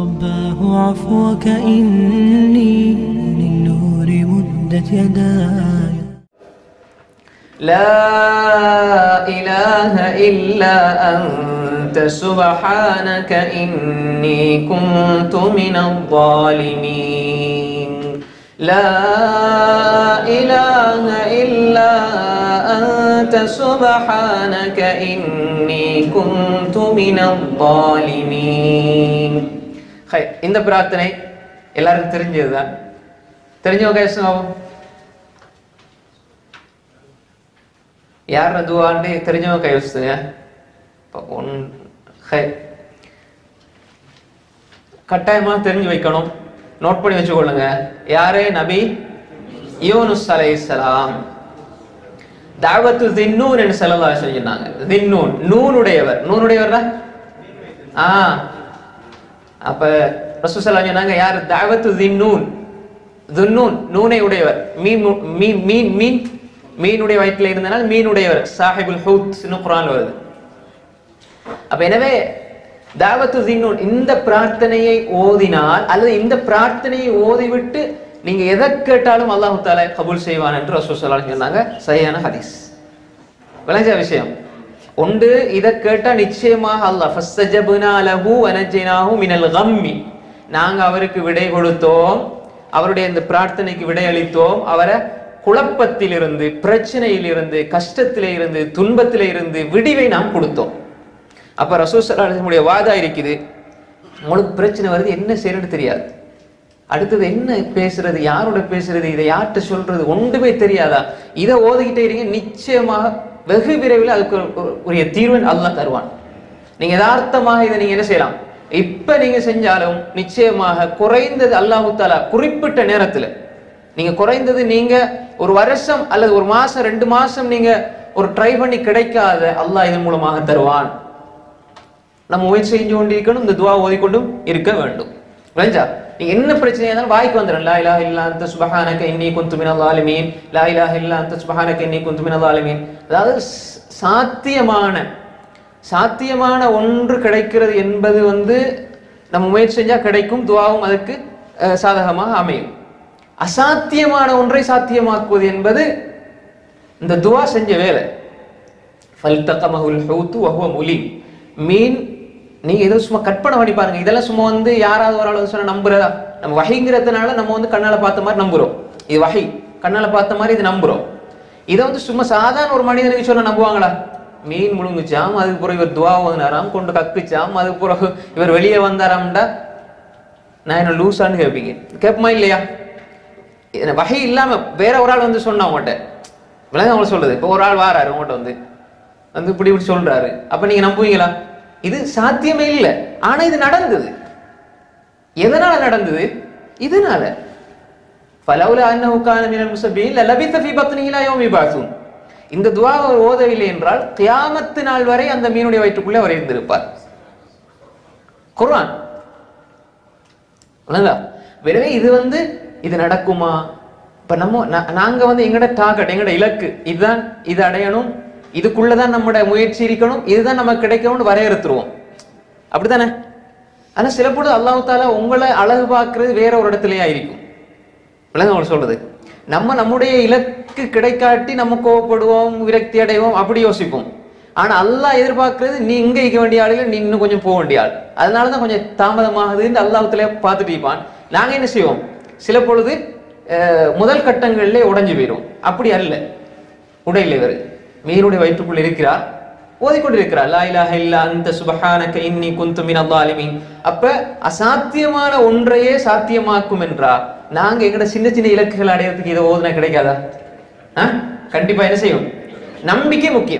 رباه عفوك إني للنور مدت يداي لا إله إلا أنت سبحانك إني كنت من الظالمين لا إله إلا أنت سبحانك إني كنت من الظالمين high இந்த பிரார்த்தனை எல்லாருக்கும் தெரிஞ்சதுதான் தெரிஞ்சவங்க பேசுங்க யார் துவான்னு தெரிஞ்சவங்க கை வச்சுங்க இப்போ ஒன் ஹை கட்டாயமாக தெரிஞ்சு வைக்கணும் நோட் பண்ணி வச்சுக்கொள்ளுங்க யாரு நபி யூனுஸ் அலைஹிஸ்ஸலாம் தாவத்து தின்னூன் என்று செல்லல்லா சொன்னாங்க தின்னூன் நூனுடையவர் நூனுடையவர் ஆ அப்ப ரசூசல்லா சொன்னாங்க யார் தாவத்து தின்னூன் துன்னூன் நூனை உடையவர் மீன் மு- மீன் மீன் மீன் மீனுடைய வயிற்றில் இருந்தனால் மீனுடையவர் சாஹிபுல் ஹூத் குரான் வருது அப்ப எனவே தாவத்து தின்னூன் இந்த பிரார்த்தனையை ஓதினால் அல்லது இந்த பிரார்த்தனையை ஓதிவிட்டு நீங்க எதை கேட்டாலும் அல்லாஹு தாலா கபூல் செய்வான் என்று ரசூல் ஸல்லல்லாஹு அலைஹி சொன்னாங்க சரியான ஹதீஸ் விளஞ்ச விஷயம் ஒன்று இதை கேட்டா நிச்சயமாக அல்லாஹ் ஃபஸ்தஜப்னா லஹு வனஜ்ஜைனாஹு மினல் கம்மி நாங்க அவருக்கு விடை கொடுத்தோம் அவருடைய இந்த பிரார்த்தனைக்கு விடை அளித்தோம் அவரை குழப்பத்திலிருந்து பிரச்சனையிலிருந்து கஷ்டத்திலே இருந்து துன்பத்திலே இருந்து விடிவை நாம் கொடுத்தோம் அப்ப ரசூசல்லாடைய வாதா இருக்குது உங்களுக்கு பிரச்சனை வருது என்ன செய்யறது தெரியாது அடுத்தது என்ன பேசுறது யாரோட பேசுறது இதை யார்கிட்ட சொல்றது ஒன்றுமே தெரியாதா இதை ஓதிக்கிட்டே இருங்க நிச்சயமாக வெகு விரைவில் அதுக்கு ஒரு- ஒரு- உரிய தீர்வை அல்லாஹ் தருவான் நீங்க யதார்த்தமாக இதை நீங்க என்ன செய்யலாம் இப்ப நீங்க செஞ்சாலும் நிச்சயமாக குறைந்தது அல்லாஹு தாலா குறிப்பிட்ட நேரத்துல நீங்க குறைந்தது நீங்க ஒரு வருஷம் அல்லது ஒரு மாசம் ரெண்டு மாசம் நீங்க ஒரு ட்ரை பண்ணி கிடைக்காத அல்லாஹ் இதன் மூலமாக தருவான் நம்ம முயற்சி செஞ்சு கொண்டிருக்கணும் இந்த துவா ஓதிக்கொண்டும் இருக்க வேண்டும் விளைஞ்சா நீங்க என்ன பிரச்சனையா இருந்தாலும் வாய்க்கு வந்துடும் லா இலாஹ இல்லா அந்த சுபஹானக இன்னி குந்து மினல் ஆலிமீன் லா இலாஹ இல்லா அந்த சுபஹானக இன்னி குந்து மினல் ஆலிமீன் அதாவது ஸ்- சாத்தியமான சாத்தியமான ஒன்று கிடைக்கிறது என்பது வந்து நம்ம முயற்சி செஞ்சா கிடைக்கும் துவாவும் அதற்கு அஹ், சாதகமாக அமையும் அசாத்தியமான ஒன்றை சாத்தியமாக்குவது என்பது இந்த துவா செஞ்ச வேலை ஃபல்தகமஹுல் ஹூத்து வஹுவ முலிம் மீன் நீங்க ஏதோ சும்மா கற்பனை பண்ணி பாருங்க இதெல்லாம் சும்மா வந்து யாராவது ஒரு ஆள் வந்து சொன்னா நம்புறதா நம்ம வகைங்கிறதுனால நம்ம வந்து கண்ணால பார்த்த மாதிரி நம்புறோம் இது வகை கண்ணால பார்த்த மாதிரி இது நம்புறோம் இதை வந்து சும்மா சாதாரண ஒரு மனிதனுக்கு சொன்னா நம்புவாங்களா மீன் முழுங்குச்சாம் அதுக்கு பிறகு இவர் துவா ஓதுனாராம் கொண்டு கக்குச்சாம் அதுக்கு பிறகு இவர் வெளியே வந்தாராம்டா நான் என்ன லூசான்னு கேட்பீங்க கேட்பமா இல்லையா இது வகை இல்லாம வேற ஒரு ஆள் வந்து சொன்னா உங்கள்கிட்ட விளங்க அவங்க சொல்றது இப்போ ஒரு ஆள் வாராரு உங்கள்கிட்ட வந்து வந்து இப்படி இப்படி சொல்றாரு அப்ப நீங்க நம்புவீங்களா இது சாத்தியமே இல்லை ஆனா இது நடந்தது எதனால நடந்தது இதனால ஃபலவுல அன்னஹு கான மினல் முஸப்பிஹீன் லலபித்த ஃபீ பத்னிஹி இலா யௌமி யபஅஸூன் இந்த துஆவை அவர் ஓதவில்லை என்றால் கியாமத்து நாள் வரை அந்த மீனுடைய வயிற்றுக்குள்ளே அவர் இருந்திருப்பார் குர்ஆன் விளங்குதா? எனவே இது வந்து இது நடக்குமா இப்ப நம்ம நா- நாங்க வந்து எங்கட டார்கெட் எங்கட இலக்கு இதுதான் இது அடையணும் இதுக்குள்ளதான் நம்மட முயற்சி இருக்கணும் இதுதான் நமக்கு கிடைக்கணும்னு வரையறுத்துருவோம் அப்படித்தானே ஆனா சில பொழுது அல்லாஹ் தாலா உங்களை அழகு பார்க்கிறது வேற ஒரு இடத்துலயா இருக்கும் விளங்க அவங்க சொல்றது நம்ம நம்முடைய இலக்கு கிடைக்காட்டி நம்ம கோவப்படுவோம் விரக்தி அடைவோம் அப்படி யோசிப்போம் ஆனா அல்லாஹ் எதிர்பார்க்கிறது நீ இங்க இருக்க வேண்டிய ஆள் இல்ல நீ இன்னும் கொஞ்சம் போக வேண்டிய ஆள் அதனாலதான் கொஞ்சம் தாமதமாகுதுன்னு அல்லாஹத்துல பார்த்துட்டு இருப்பான் நாங்க என்ன செய்வோம் சில பொழுது அஹ், முதல் கட்டங்களிலே உடைஞ்சு போயிடும் அப்படி அல்ல உடையில இவர் மீனுடைய வயிற்றுக்குள் இருக்கிறார் ஓதிக்கொண்டிருக்கிறார் லா இலாஹ இல்லா அந்த சுபஹானக இன்னி குந்து மினல் ஸாலிமீன் அப்ப அசாத்தியமான ஒன்றையே சாத்தியமாக்கும் என்றா நாங்க எங்கட சின்ன சின்ன இலக்குகள் அடையறதுக்கு இதை ஓதுனா கிடைக்காதா ஆ? கண்டிப்பா என்ன செய்யும் நம்பிக்கை முக்கியம்